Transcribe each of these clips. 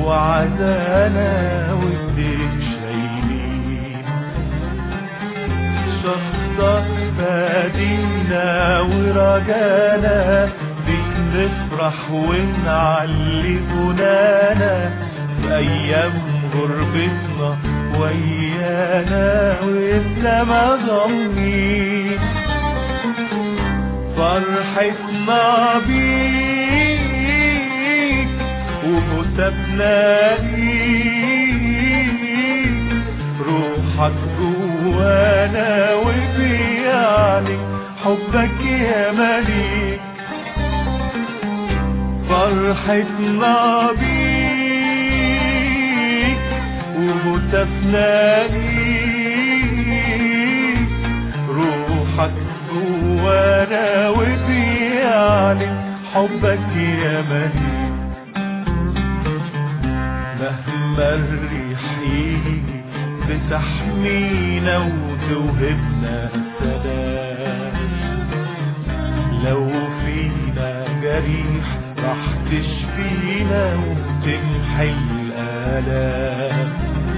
وعزانا والديك شايلين شخصك فادينا ورجانا بنفرح ونعلي غنانا في ايام غربتنا ويانا والسما ضمين فرحتنا بيك وكتبنا ليك روحك جوانا وبيعلك حبك يا مليك فرحتنا بيك وهتفنا ليك روحك جوانا وبيعلن حبك يا مليك مهما الريح يجي بتحمينا وتوهبنا سلام لو فينا جريح راح تشفينا وتمحي الآلام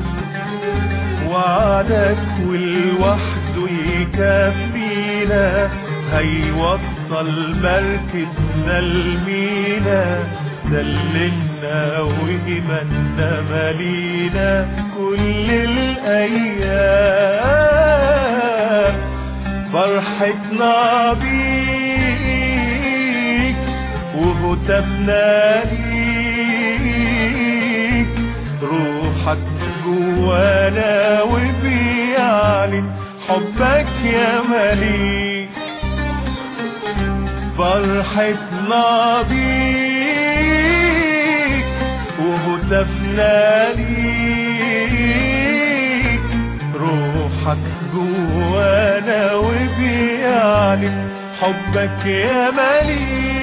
وعدك والوحده يكفينا هيوصل مركبنا المينا دللنا وإيماننا مالينا كل الأيام فرحتنا بيك وهتفنا ليك روحك جوانا وبيعلن حبك يا مليك فرحتنا بيك وهتفنا ليك روحك جوانا وبيعلن حبك يا مليك